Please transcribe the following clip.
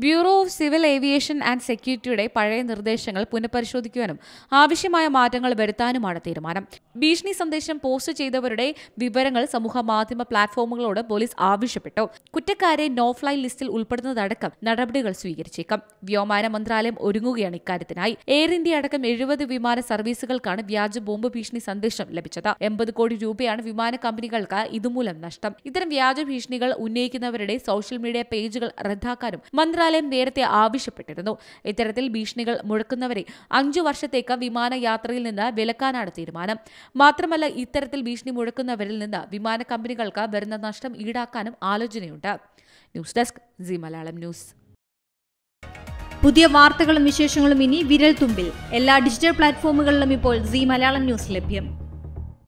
bureau of civil aviation and സെക്യൂരിറ്റിയുടെ പഴയ നിർദ്ദേശങ്ങൾ പുനഃപരിശോധിക്കുവാനും ആവശ്യമായ മാറ്റങ്ങൾ വരുത്താനുമാണ് തീരുമാനം ഭീഷണി സന്ദേശം പോസ്റ്റ് ചെയ്തവരുടെ വിവരങ്ങൾ സമൂഹ മാധ്യമ പ്ലാറ്റ്ഫോമുകളോട് പോലീസ് ആവശ്യപ്പെട്ടു കുറ്റക്കാരെ നോ ഫ്ലൈ ലിസ്റ്റിൽ ഉൾപ്പെടുന്നതടക്കം നടപടികൾ സ്വീകരിച്ചേക്കാം വ്യോമയാന മന്ത്രാലയം ഒരുങ്ങുകയാണ് ഇക്കാര്യത്തിനായി എയർ ഇന്ത്യ അടക്കം എഴുപത് വിമാന സർവീസുകൾക്കാണ് വ്യാജ ബോംബ് ഭീഷണി സന്ദേശം ലഭിച്ചത് എൺപത് കോടി രൂപയാണ് വിമാന കമ്പനികൾക്ക് ഇതുമൂലം നഷ്ടം ഇത്തരം വ്യാജ ഭീഷണികൾ ഉന്നയിക്കുന്നവരുടെ സോഷ്യൽ മീഡിയ പേജുകൾ റദ്ദാക്കാനും മന്ത്രാലയം നേരത്തെ ആവശ്യപ്പെട്ടിരുന്നു ഇത്തരത്തിൽ ഭീഷണികൾ മുഴക്കുന്നവരെ അഞ്ചു വർഷത്തേക്ക് വിമാനയാത്രയിൽ നിന്ന് വിലക്കാനാണ് തീരുമാനം മാത്രമല്ല ഇത്തരത്തിൽ ഭീഷണി മുഴക്കുന്നവരിൽ നിന്ന് വിമാന കമ്പനികൾക്ക് വരുന്ന നഷ്ടം ഈടാക്കാനും ആലോചനയുണ്ട് news desk Zee Malayalam news പുതിയ വാർത്തകളും വിശേഷങ്ങളും ഇനി വിരൽ തുമ്പിൽ എല്ലാ ഡിജിറ്റൽ പ്ലാറ്റ്ഫോമുകളിലും ഇപ്പോൾ സി മലയാളം ന്യൂസ് ലഭ്യം